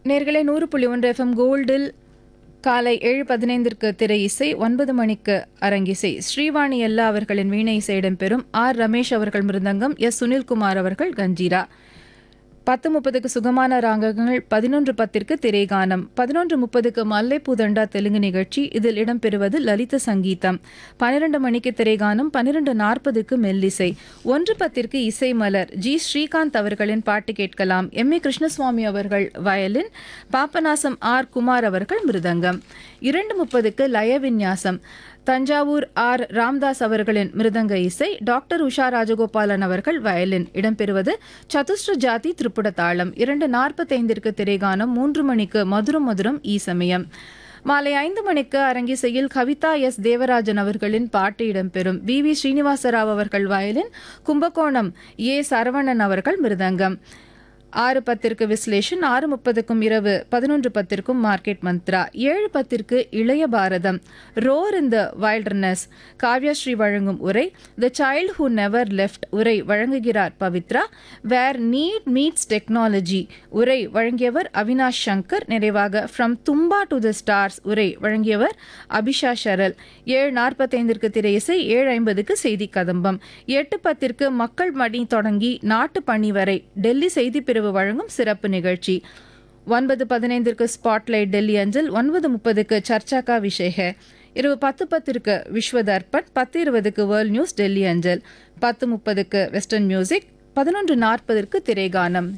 நேர்களே நூறு புள்ளி ஒன்று எஃப்எம் கோல்டில் காலை ஏழு பதினைந்திற்கு திரை இசை ஒன்பது மணிக்கு அரங்கிசை ஸ்ரீவாணி எல்லா அவர்களின் வீணை இசை இடம்பெறும் ஆர் ரமேஷ் அவர்கள் மிருதங்கம் எஸ் சுனில்குமார் அவர்கள் கஞ்சீரா பத்து முப்பதுக்கு சுகமான ராகங்கள் பதினொன்று பத்திற்கு திரைகானம் பதினொன்று முப்பதுக்கு மல்லைப்பூதண்டா தெலுங்கு நிகழ்ச்சி இதில் இடம்பெறுவது லலித சங்கீதம் பன்னிரண்டு மணிக்கு திரைகானம் பன்னிரண்டு நாற்பதுக்கு மெல்லிசை ஒன்று பத்திற்கு இசை மலர் ஜி ஸ்ரீகாந்த் அவர்களின் பாட்டு கேட்கலாம் எம் ஏ கிருஷ்ணசுவாமி அவர்கள் வயலின் பாப்பநாசம் ஆர் குமார் அவர்கள் மிருதங்கம் இரண்டு முப்பதுக்கு லயவிந்யாசம் தஞ்சாவூர் ஆர் ராம்தாஸ் அவர்களின் மிருதங்க இசை டாக்டர் உஷா ராஜகோபாலன் அவர்கள் வயலின் இடம்பெறுவது சதுஸ்ர ஜாதி திரிப்புட தாளம் இரண்டு நாற்பத்தைந்திற்கு திரைகானம் மூன்று மணிக்கு மதுரம் மதுரம் ஈ சமயம் மாலை ஐந்து மணிக்கு அரங்கிசையில் கவிதா எஸ் தேவராஜன் அவர்களின் பாட்டு இடம்பெறும் வி வி ஸ்ரீனிவாசராவ் அவர்கள் வயலின் கும்பகோணம் ஏ சரவணன் அவர்கள் மிருதங்கம் ஆறு பத்திற்கு விஸ்லேஷன் ஆறு முப்பதுக்கும் இரவு பதினொன்று பத்திற்கும் மார்க்கெட் மந்த்ரா ஏழு பத்திற்கு இளைய பாரதம் roar in the wilderness Kavyasri வழங்கும் உரை the child who never left உரை வழங்குகிறார் Pavithra where need meets technology உரை வழங்கியவர் அவினாஷ் சங்கர் நிறைவாக from Thumba to the stars உரை வழங்கியவர் அபிஷா ஷரல் ஏழு நாற்பத்தைந்திற்கு திரை இசை ஏழு ஐம்பதுக்கு செய்தி கதம்பம் எட்டு பத்திற்கு மக்கள் மணி தொடங்கி நாட்டு பணி வரை டெல்லி செய்தி பிரிவு வழங்கும் சிறப்பு நிகழ்ச்சி ஒன்பது பதினைந்திற்கு ஸ்பாட்லைட் டெல்லி அஞ்சல் ஒன்பது முப்பதுக்கு சர்ச்சாக்கா விஷேக இரவு பத்து பத்திற்கு விஸ்வ தர்ப்பண் பத்து இருபதுக்கு வேர்ல்ட் நியூஸ் டெல்லி அஞ்சல் பத்து முப்பதுக்கு வெஸ்டர்ன் மியூசிக் பதினொன்று நாற்பதற்கு திரைகானம்